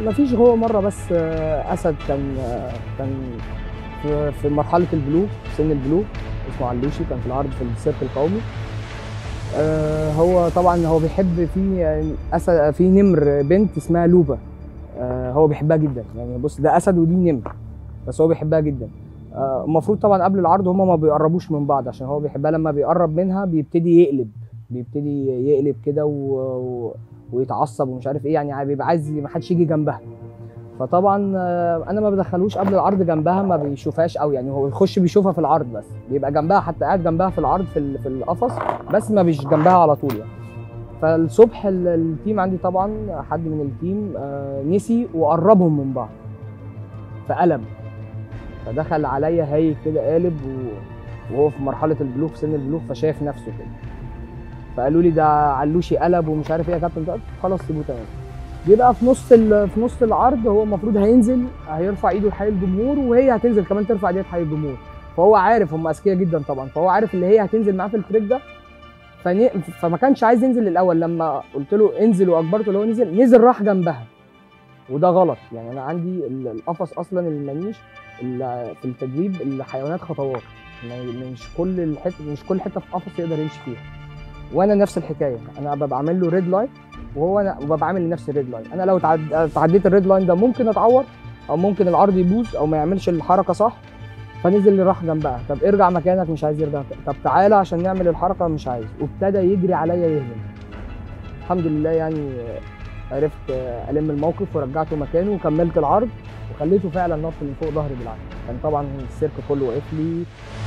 مفيش هو مره بس آه، اسد كان آه، كان في, في مرحله البلوغ سن البلوغ اسمه علوشي كان في العرض في السيرك القومي آه، هو طبعا هو بيحب في آه، اسد في نمر بنت اسمها لوبا آه، هو بيحبها جدا يعني بص ده اسد ودي نمر بس هو بيحبها جدا آه، المفروض طبعا قبل العرض هما ما بيقربوش من بعض عشان هو بيحبها لما بيقرب منها بيبتدي يقلب بيبتدي يقلب كده و... و... ويتعصب ومش عارف ايه يعني بيبقى عايز ما حدش يجي جنبها فطبعا آه، انا ما بدخلوش قبل العرض جنبها ما بيشوفهاش قوي يعني هو يخش بيشوفها في العرض بس بيبقى جنبها حتى قاعد جنبها في العرض في ال- في القفص بس ما بيش جنبها على طول يعني فالصبح ال- التيم عندي طبعا حد من التيم آه، نسي وقربهم من بعض فقلب فدخل عليا هاي كده قالب و- وهو في مرحله البلوغ سن البلوغ فشايف نفسه كده فقالوا لي ده علوشي قلب ومش عارف ايه يا كابتن قلت خلاص سيبوه تمام بيبقى في نص ال- في نص العرض هو المفروض هينزل هيرفع ايده لحي الجمهور وهي هتنزل كمان ترفع ايديها لحي الجمهور فهو عارف هم اذكياء جدا طبعا فهو عارف اللي هي هتنزل معاه في التريك ده فني... فما كانش عايز ينزل الاول لما قلت له انزل واجبرته اللي هو نزل نزل راح جنبها وده غلط يعني انا عندي ال- القفص اصلا المنيش ال- في التدريب الحيوانات خطوات ما- مش كل الحته مش كل حته في قفص يقدر يمشي فيها وانا نفس الحكايه انا ببقى عامل له ريد لاين وهو انا ببقى عامل لنفسي ريد لاين انا لو تعد- تعديت الريد لاين ده ممكن اتعور او ممكن العرض يبوظ او ما يعملش الحركه صح فنزل اللي راح جنبها طب ارجع مكانك مش عايز يرجع طب تعالى عشان نعمل الحركه مش عايز وابتدى يجري عليا يهجم الحمد لله يعني عرفت الم الموقف ورجعته مكانه وكملت العرض وخليته فعلا نط من فوق ظهري بالعافيه كان طبعا السيرك كله واقف لي